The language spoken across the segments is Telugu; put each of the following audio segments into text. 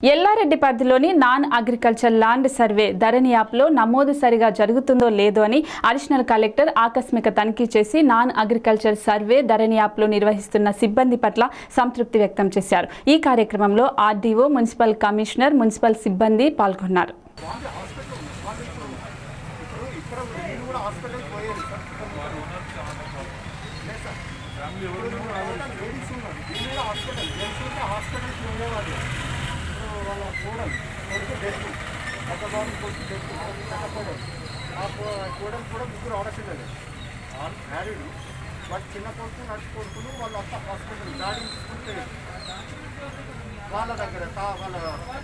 ఎల్లారెడ్డి పరిధిలోని non agriculture land survey Dharani యాప్లో నమోదు సరిగా జరుగుతుందో లేదో అని అడిషనల్ కలెక్టర్ ఆకస్మిక తనిఖీ చేసి నాన్ అగ్రికల్చర్ సర్వే ధరణి యాప్లో నిర్వహిస్తున్న సిబ్బంది పట్ల సంతృప్తి వ్యక్తం చేశారు ఈ కార్యక్రమంలో ఆర్డీఓ మున్సిపల్ కమిషనర్ మున్సిపల్ సిబ్బంది పాల్గొన్నారు కూడలు కూడా ముగ్గురు ఆడపిల్లలు మ్యారీడ్ వాళ్ళ చిన్న కొడుకు నడిచి కొడుకులు వాళ్ళంతా హాస్పిటల్ గాడి తీసుకుంటే వాళ్ళ దగ్గర తా- వాళ్ళ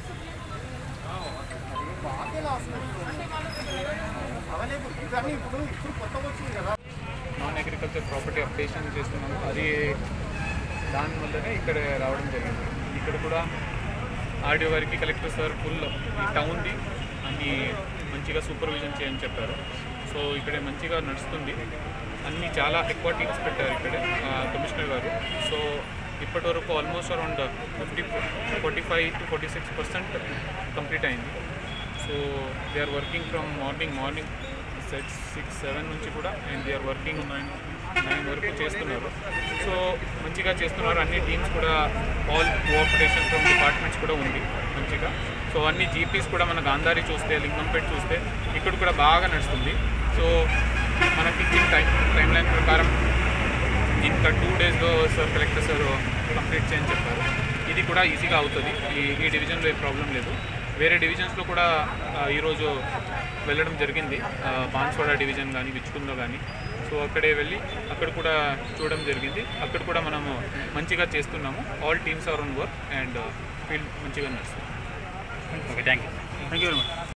బాగా హాస్పిటల్ అవైలబుల్ ఇవన్నీ ఇప్పుడు ఇప్పుడు కొత్తగా వచ్చింది కదా నాన్ అగ్రికల్చర్ ప్రాపర్టీ అప్డేషన్ చేస్తున్నాము అది దానివల్లనే ఇక్కడ రావడం జరిగింది ఇక్కడ కూడా ఆర్డీఓ గారికి కలెక్టర్ సార్ ఫుల్ ఈ టౌన్ది అన్ని మంచిగా సూపర్విజన్ చేయని చెప్పారు సో ఇక్కడ మంచిగా నడుస్తుంది అన్ని చాలా ఎక్కువ టీమ్స్ పెట్టారు ఇక్కడ కమిషనర్ గారు సో ఇప్పటి వరకు almost around fifty forty five to forty six percent complete అయింది so they are working from morning morning six six seven నుంచి కూడా and they are working nine nine వరకు చేస్తున్నారు సో మంచిగా చేస్తున్నారు అన్ని టీమ్స్ కూడా ఆల్ కోఆపరేషన్ ఫ్రమ్ డిపార్ట్మెంట్స్ కూడా ఉంది మంచిగా సో అన్ని జీపీస్ కూడా మన గాంధారి చూస్తే లింగంపేట చూస్తే ఇక్కడ కూడా బాగా నడుస్తుంది సో మనకి టైం టైం లైన్ ప్రకారం ఇంకా టూ డేస్లో సార్ కలెక్టర్ సార్ కంప్లీట్ చేయని చెప్పారు ఇది కూడా ఈజీగా అవుతుంది ఈ ఈ డివిజన్లో ఏ ప్రాబ్లం లేదు వేరే డివిజన్స్లో కూడా ఆ, ఈరోజు వెళ్ళడం జరిగింది ఆ, బాన్స్వాడ డివిజన్ కానీ విచ్చుకుందో కానీ సో అక్కడే వెళ్ళి అక్కడ కూడా చూడడం జరిగింది అక్కడ కూడా మనము మంచిగా చేస్తున్నాము all teams are on work and field మంచిగా నడుస్తుంది okay thank you thank you very much